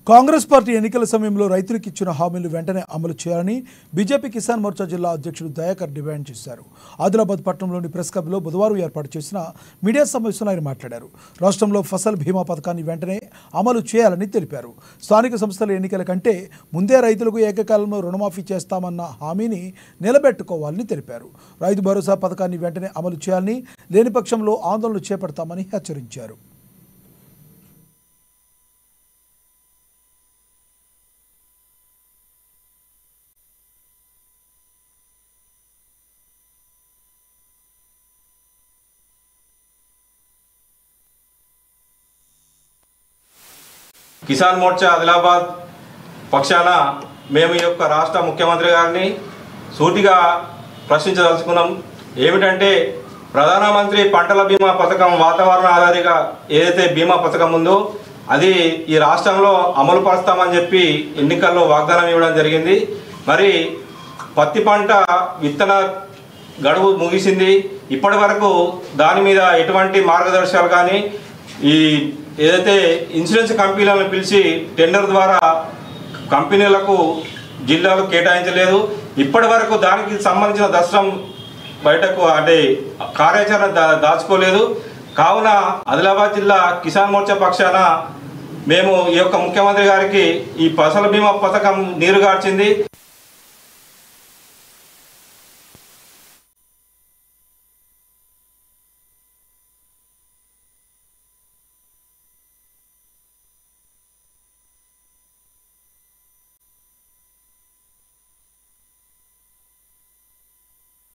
Congress party ఎన్నికల సమయంలో రైతులకు ఇచ్చిన హామీలు వెంటనే అమలు చేయాలని బీజేపీ కిసాన్ మోర్చా జిల్లా అధ్యక్షుడు దయాకర్ డిమాండ్ చేశారు ఆదిలాబాద్ పట్టణంలోని ప్రెస్ క్లబ్లో బుధవారం ఏర్పాటు చేసిన మీడియా సమావేశంలో ఆయన మాట్లాడారు రాష్ట్రంలో ఫసల్ బీమా పథకాన్ని వెంటనే అమలు చేయాలని తెలిపారు స్థానిక సంస్థల ఎన్నికల కంటే ముందే రైతులకు ఏకకాలంలో రుణమాఫీ చేస్తామన్న హామీని నిలబెట్టుకోవాలని తెలిపారు రైతు భరోసా పథకాన్ని వెంటనే అమలు చేయాలని లేని పక్షంలో ఆందోళనలు చేపడతామని హెచ్చరించారు కిసాన్ మోర్చా ఆదిలాబాద్ పక్షాన మేము ఈ యొక్క రాష్ట్ర ముఖ్యమంత్రి గారిని సూటిగా ప్రశ్నించదలుచుకున్నాం ఏమిటంటే ప్రధానమంత్రి పంటల బీమా పథకం వాతావరణ ఆధారిత ఏదైతే బీమా పథకం ఉందో అది ఈ రాష్ట్రంలో అమలు పరుస్తామని చెప్పి ఎన్నికల్లో వాగ్దానం ఇవ్వడం జరిగింది మరి పత్తి పంట విత్తన గడువు ముగిసింది ఇప్పటి వరకు దాని మీద ఎటువంటి మార్గదర్శకాలు కానీ ఈ ఏదైతే ఇన్సూరెన్స్ కంపెనీలను పిలిచి టెండర్ ద్వారా కంపెనీలకు జిల్లాలు కేటాయించలేదు ఇప్పటి వరకు దానికి సంబంధించిన దర్శనం బయటకు అంటే కార్యాచరణ దా దాచుకోలేదు కావున ఆదిలాబాద్ జిల్లా కిసాన్ మోర్చా పక్షాన మేము ఈ యొక్క ముఖ్యమంత్రి గారికి ఈ ఫసల బీమా పథకం నీరుగార్చింది